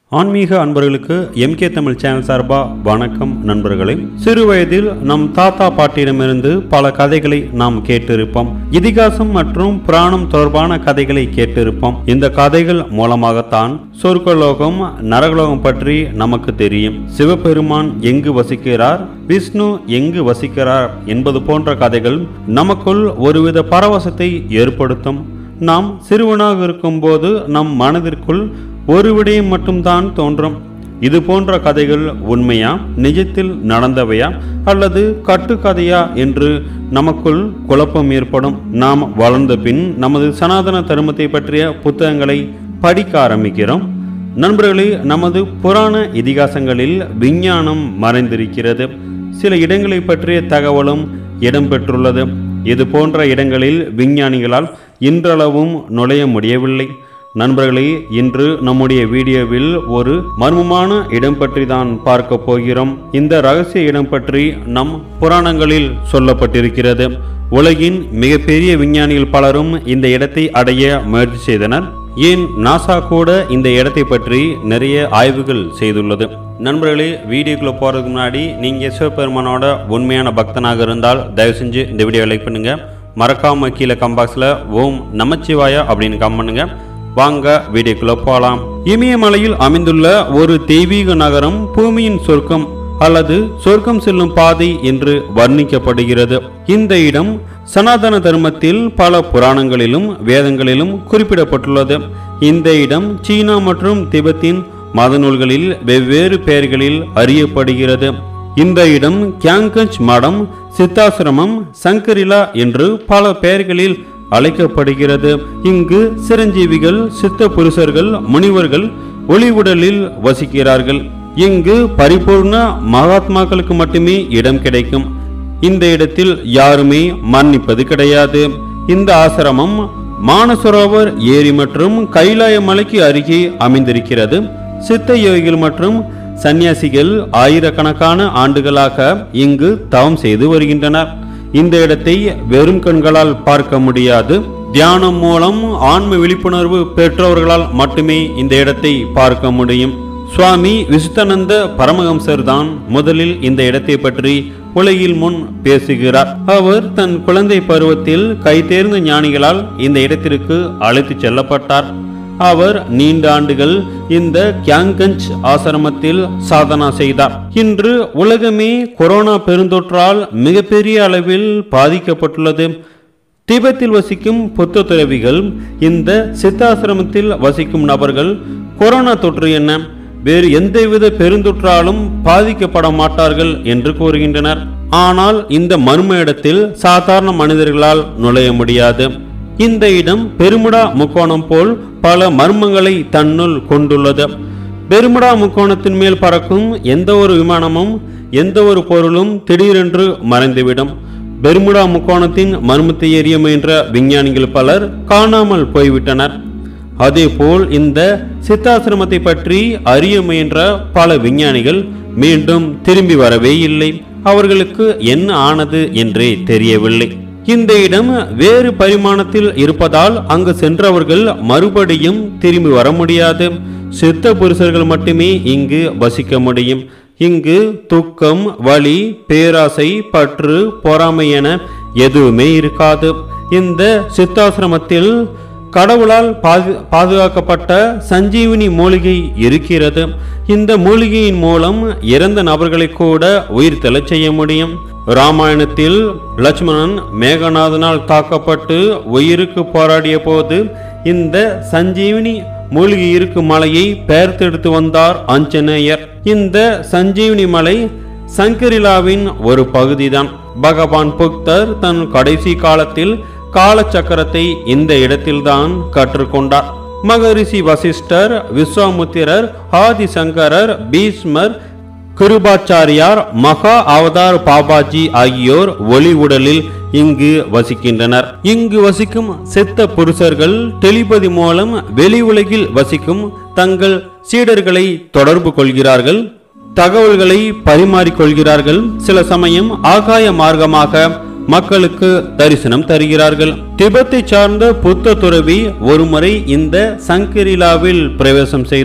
ஆன்மீக அன்பர்களுக்கு MK Tamil channel சார்பா வணக்கம் நண்பர்களே சிறு வயதில் நம் தாத்தா பாட்டியிடமிருந்து பல கதைகளை நாம் கேட்டிருப்போம் இதிகாசம் மற்றும் புராணம் தொடர்பான கதைகளை கேட்டிருப்போம் இந்த கதைகள் மூலமாகத்தான் சொர்க்கலோகம் நரகலோகம் பற்றி நமக்கு தெரியும் சிவபெருமான் எங்கு வசிக்கிறார் விஷ்ணு எங்கு வசிக்கிறார் என்பது போன்ற கதைகள் நமக்குள் ஒருவித பரவசத்தை ஏற்படுத்தும் நாம் சிறுவனாக இருக்கும்போது நம் மனதிற்குள் ஒரு விடயம் மட்டும்தான் தோன்றும் இது போன்ற கதைகள் உண்மையா நிஜத்தில் நடந்தவையா அல்லது கட்டுக்கதையா என்று நமக்குள் குழப்பம் ஏற்படும் நாம் வளர்ந்த பின் நமது சனாதன தர்மத்தை பற்றிய புத்தகங்களை படிக்க ஆரம்பிக்கிறோம் நண்பர்களே நமது புராண இதிகாசங்களில் விஞ்ஞானம் மறைந்திருக்கிறது சில இடங்களை பற்றிய தகவலும் இடம்பெற்றுள்ளது இது போன்ற இடங்களில் விஞ்ஞானிகளால் இன்றளவும் நுழைய முடியவில்லை நண்பர்களே இன்று நம்முடைய வீடியோவில் ஒரு மர்மமான இடம் பற்றி தான் பார்க்க போகிறோம் இந்த ரகசிய இடம் பற்றி நம் புராணங்களில் சொல்லப்பட்டிருக்கிறது உலகின் மிகப்பெரிய விஞ்ஞானிகள் பலரும் இந்த இடத்தை அடைய முயற்சி செய்தனர் ஏன் நாசா கூட இந்த இடத்தை பற்றி நிறைய ஆய்வுகள் செய்துள்ளது நண்பர்களே வீடியோக்குள்ள போகிறதுக்கு முன்னாடி நீங்கள் சிவபெருமானோட உண்மையான பக்தனாக இருந்தால் தயவு செஞ்சு இந்த வீடியோ லைக் பண்ணுங்க மறக்காம கீழே கம்பாக்ஸில் ஓம் நமச்சிவாயா அப்படின்னு கம் பண்ணுங்க வாங்க வீடியோக்குள்ள போகலாம் இமயமலையில் அமைந்துள்ள ஒரு தெய்வீக நகரம் பூமியின் சொர்க்கம் அல்லது சொர்க்கம் செல்லும் பாதை என்று வர்ணிக்கப்படுகிறது இந்த இடம் சனாதன தர்மத்தில் பல புராணங்களிலும் வேதங்களிலும் குறிப்பிடப்பட்டுள்ளது இந்த இடம் சீனா மற்றும் திபெத்தின் மத நூல்களில் வெவ்வேறு பெயர்களில் அறியப்படுகிறது இந்த இடம் கியாங்கஞ்ச் மடம் சித்தாசிரமம் சங்கரிலா என்று பல பெயர்களில் அழைக்கப்படுகிறது இங்கு சிரஞ்சீவிகள் சித்த புருஷர்கள் முனிவர்கள் ஒளிவுடலில் வசிக்கிறார்கள் இங்கு பரிபூர்ண மகாத்மாக்களுக்கு மட்டுமே இடம் கிடைக்கும் இந்த இடத்தில் யாருமே மன்னிப்பது கிடையாது இந்த ஆசிரமம் மானசரோவர் ஏரி மற்றும் கைலாய மலைக்கு அருகே அமைந்திருக்கிறது சித்த யோகிகள் மற்றும் சந்நியாசிகள் ஆயிரக்கணக்கான ஆண்டுகளாக இங்கு தவம் செய்து வருகின்றனர் இந்த இடத்தை வெறும் கண்களால் பார்க்க முடியாது தியானம் மூலம் ஆன்ம விழிப்புணர்வு பெற்றவர்களால் மட்டுமே இந்த இடத்தை பார்க்க முடியும் சுவாமி விசுத்தானந்த பரமஹம்சர் தான் முதலில் இந்த இடத்தை பற்றி உலகில் முன் பேசுகிறார் அவர் தன் குழந்தை பருவத்தில் கைதேர்ந்த ஞானிகளால் இந்த இடத்திற்கு அழைத்து செல்லப்பட்டார் அவர் நீண்ட ஆண்டுகள் இந்த கியாங்கஞ்ச் ஆசிரமத்தில் சாதனா செய்தார் இன்று உலகமே கொரோனா பெருந்தொற்றால் மிகப்பெரிய அளவில் பாதிக்கப்பட்டுள்ளது திபெத்தில் வசிக்கும் புத்த துறவிகள் இந்த சித்தாசிரமத்தில் வசிக்கும் நபர்கள் கொரோனா தொற்று என்ன வேறு எந்தவித பெருந்தொற்றாலும் பாதிக்கப்பட மாட்டார்கள் என்று கூறுகின்றனர் ஆனால் இந்த மர்ம இடத்தில் சாதாரண மனிதர்களால் நுழைய முடியாது இந்த இடம் பெருமுடா முக்கோணம் போல் பல மர்மங்களை தன்னுள் கொண்டுள்ளது பெருமுடா முக்கோணத்தின் மேல் பறக்கும் எந்த ஒரு விமானமும் எந்த ஒரு பொருளும் திடீரென்று மறைந்துவிடும் பெருமுடா முக்கோணத்தின் மர்மத்தை எறிய முயன்ற விஞ்ஞானிகள் பலர் காணாமல் போய்விட்டனர் அதேபோல் இந்த சித்தாசிரமத்தை பற்றி அறிய முயன்ற பல விஞ்ஞானிகள் மீண்டும் திரும்பி வரவே இல்லை அவர்களுக்கு என்ன ஆனது என்றே தெரியவில்லை இந்த இடம் வேறு பரிமாணத்தில் இருப்பதால் அங்கு சென்றவர்கள் மறுபடியும் திரும்பி வர முடியாது சித்த புருஷர்கள் மட்டுமே இங்கு வசிக்க முடியும் இங்கு துக்கம் வலி பேராசை பற்று பொறாமை என எதுவுமே இருக்காது இந்த சித்தாசிரமத்தில் கடவுளால் பாது பாதுகாக்கப்பட்ட சஞ்சீவினி மூலிகை இருக்கிறது இந்த மூலிகையின் மூலம் இறந்த நபர்களை கூட உயிர் தெழச் செய்ய முடியும் ராமாயணத்தில் லட்சுமணன் மேகநாதனால் தாக்கப்பட்டு உயிருக்கு போராடிய போது இந்த சஞ்சீவினி மூலிகை இருக்கும் மலையை பெயர்த்தெடுத்து வந்தார் ஆஞ்சநேயர் இந்த சஞ்சீவினி மலை சங்கரிலாவின் ஒரு பகுதிதான் பகவான் புக்தர் தன் கடைசி காலத்தில் காலச்சக்கரத்தை இந்த இடத்தில்தான் கற்றுக்கொண்டார் மகரிஷி வசிஷ்டர் விஸ்வாமுத்திரர் ஆதிசங்கரர் பீஷ்மர் கிருபாச்சாரியார் மகா அவதார் பாபாஜி ஆகியோர் ஒளி உடலில் இங்கு வசிக்கின்றனர் இங்கு வசிக்கும் செத்த புருஷர்கள் டெலிபதி மூலம் வெளி உலகில் வசிக்கும் தங்கள் சீடர்களை தொடர்பு கொள்கிறார்கள் தகவல்களை பரிமாறிக்கொள்கிறார்கள் சில சமயம் ஆகாய மார்க்கமாக மக்களுக்கு தரிசனம் தருகிறார்கள் திபெத்தை சார்ந்த புத்த துறவி ஒருமுறை இந்த சங்கரிலாவில் பிரவேசம் செய்தார்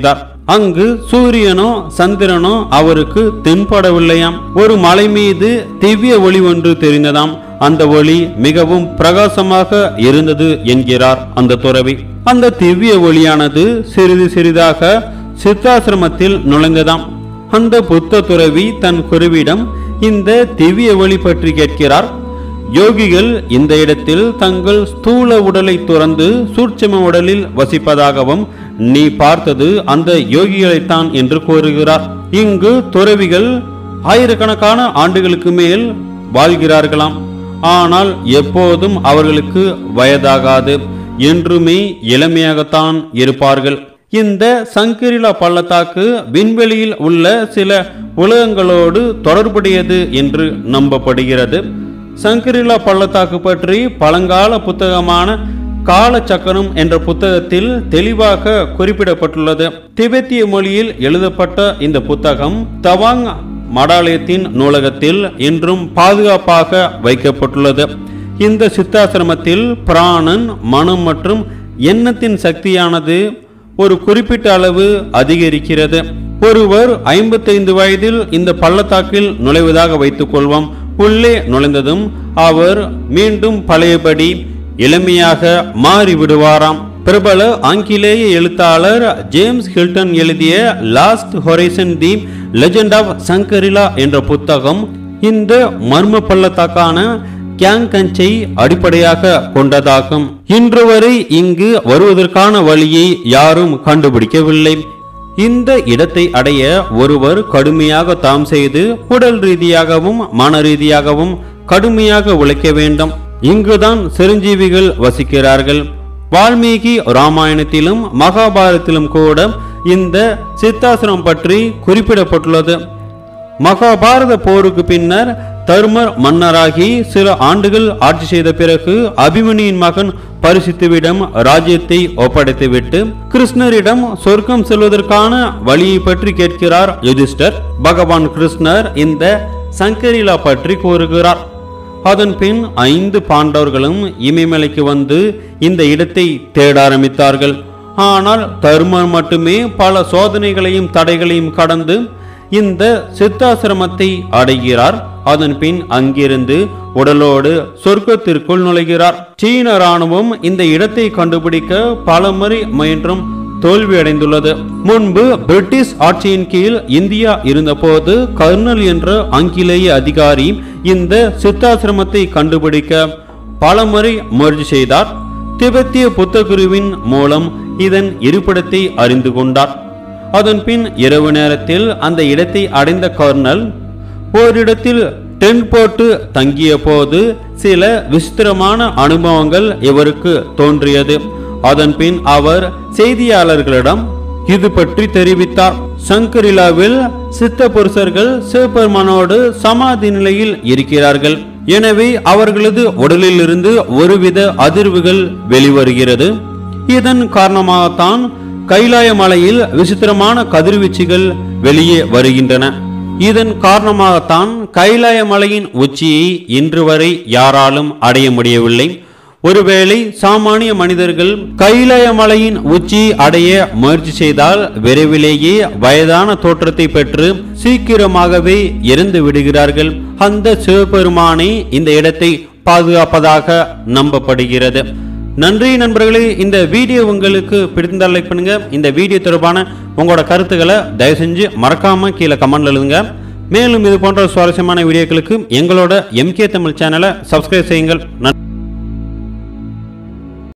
அங்கு சூரியனோ சந்திரனோ அவருக்கு தென்படவில்லையாம் ஒரு மலை மீது திவ்ய ஒளி ஒன்று தெரிந்ததாம் அந்த ஒளி மிகவும் பிரகாசமாக இருந்தது என்கிறார் அந்த துறவி அந்த திவ்ய ஒளியானது சிறிது சிறிதாக சித்தாசிரமத்தில் நுழைந்ததாம் அந்த புத்த துறவி தன் குருவிடம் இந்த திவ்ய ஒளி பற்றி கேட்கிறார் யோகிகள் இந்த இடத்தில் தங்கள் ஸ்தூல உடலை துறந்து சூட்சும உடலில் வசிப்பதாகவும் நீ பார்த்தது அந்த யோகிகளைத்தான் என்று கூறுகிறார் இங்கு துறவிகள் ஆயிரக்கணக்கான ஆண்டுகளுக்கு மேல் வாழ்கிறார்களாம் ஆனால் எப்போதும் அவர்களுக்கு வயதாகாது என்றுமே இளமையாகத்தான் இருப்பார்கள் இந்த சங்கிரிலா பள்ளத்தாக்கு விண்வெளியில் உள்ள சில உலகங்களோடு தொடர்புடையது என்று நம்பப்படுகிறது சங்கிரிலா பள்ளத்தாக்கு பற்றி பழங்கால புத்தகமான காலச்சக்கரம் என்ற புத்தகத்தில் தெளிவாக குறிப்பிடப்பட்டுள்ளது திபெத்திய மொழியில் எழுதப்பட்ட இந்த புத்தகம் தவாங் மடாலயத்தின் நூலகத்தில் இன்றும் பாதுகாப்பாக வைக்கப்பட்டுள்ளது இந்த சித்தாசிரமத்தில் பிராணன் மனம் மற்றும் எண்ணத்தின் சக்தியானது ஒரு குறிப்பிட்ட அளவு அதிகரிக்கிறது ஒருவர் ஐம்பத்தைந்து வயதில் இந்த பள்ளத்தாக்கில் நுழைவதாக வைத்துக் கொள்வோம் உள்ளே நுழைந்ததும் அவர் மீண்டும் பழையபடி இளமையாக மாறிவிடுவாராம் பிரபல ஆங்கிலேய எழுத்தாளர் ஜேம்ஸ் ஹில்டன் எழுதிய Lost Horizon the Legend of Shangri-La என்ற புத்தகம் இந்த மர்ம பள்ளத்தாக்கான கியாங்கஞ்சை அடிப்படையாக கொண்டதாகும் இன்று வரை இங்கு வருவதற்கான வழியை யாரும் கண்டுபிடிக்கவில்லை இந்த இடத்தை அடைய ஒருவர் கடுமையாக தாம் செய்து உடல் ரீதியாகவும் மன ரீதியாகவும் கடுமையாக உழைக்க வேண்டும் இங்குதான் சிரஞ்சீவிகள் வசிக்கிறார்கள் வால்மீகி ராமாயணத்திலும் மகாபாரதத்திலும் கூட இந்த சித்தாசிரம் பற்றி குறிப்பிடப்பட்டுள்ளது மகாபாரத போருக்கு பின்னர் தர்மர் மன்னராகி சில ஆண்டுகள் ஆட்சி செய்த பிறகு அபிமனியின் மகன் பரிசுத்துவிடம் ராஜ்யத்தை ஒப்படைத்துவிட்டு கிருஷ்ணரிடம் சொர்க்கம் செல்வதற்கான வழியை பற்றி கேட்கிறார் யுதிஷ்டர் பகவான் கிருஷ்ணர் இந்த சங்கரிலா பற்றி கூறுகிறார் அதன் பின் ஐந்து பாண்டவர்களும் இமயமலைக்கு வந்து இந்த இடத்தை தேட ஆரம்பித்தார்கள் ஆனால் தர்மர் மட்டுமே பல சோதனைகளையும் தடைகளையும் கடந்து இந்த சித்தாசிரமத்தை அடைகிறார் அதன் பின் அங்கிருந்து உடலோடு சொர்க்கத்திற்குள் நுழைகிறார் சீன ராணுவம் இந்த இடத்தை கண்டுபிடிக்க பலமுறை முயன்றும் தோல்வியடைந்துள்ளது முன்பு பிரிட்டிஷ் ஆட்சியின் கீழ் இந்தியா இருந்தபோது கர்னல் என்ற ஆங்கிலேய அதிகாரி இந்த சித்தாசிரமத்தை கண்டுபிடிக்க பலமுறை முயற்சி செய்தார் திபெத்திய புத்தகுருவின் மூலம் இதன் இருப்பிடத்தை அறிந்து கொண்டார் அதன் பின் இரவு நேரத்தில் அந்த இடத்தை அடைந்த கர்னல் ஓரிடத்தில் டென்ட் போட்டு தங்கிய போது சில விசித்திரமான அனுபவங்கள் இவருக்கு தோன்றியது அதன் பின் அவர் செய்தியாளர்களிடம் இது பற்றி தெரிவித்தார் சங்கரிலாவில் சித்த புருஷர்கள் சிவபெருமானோடு சமாதி நிலையில் இருக்கிறார்கள் எனவே அவர்களது உடலிலிருந்து ஒருவித அதிர்வுகள் வெளிவருகிறது இதன் காரணமாகத்தான் கைலாய மலையில் விசித்திரமான கதிர்வீச்சுகள் வெளியே வருகின்றன இதன் காரணமாகத்தான் கைலாய மலையின் உச்சியை இன்று வரை யாராலும் அடைய முடியவில்லை ஒருவேளை சாமானிய மனிதர்கள் கைலாய மலையின் உச்சி அடைய முயற்சி செய்தால் விரைவிலேயே வயதான தோற்றத்தை பெற்று சீக்கிரமாகவே இறந்து விடுகிறார்கள் அந்த சிவபெருமானை இந்த இடத்தை பாதுகாப்பதாக நம்பப்படுகிறது நன்றி நண்பர்களே இந்த வீடியோ உங்களுக்கு பிடித்திருந்தால் லைக் பண்ணுங்க இந்த வீடியோ தொடர்பான உங்களோட கருத்துக்களை தயவு செஞ்சு மறக்காம கீழே கமெண்ட்ல எழுதுங்க மேலும் இது போன்ற சுவாரஸ்யமான வீடியோக்களுக்கு எங்களோட எம்கே தமிழ் சேனலை சப்ஸ்கிரைப் செய்யுங்கள் நன்றி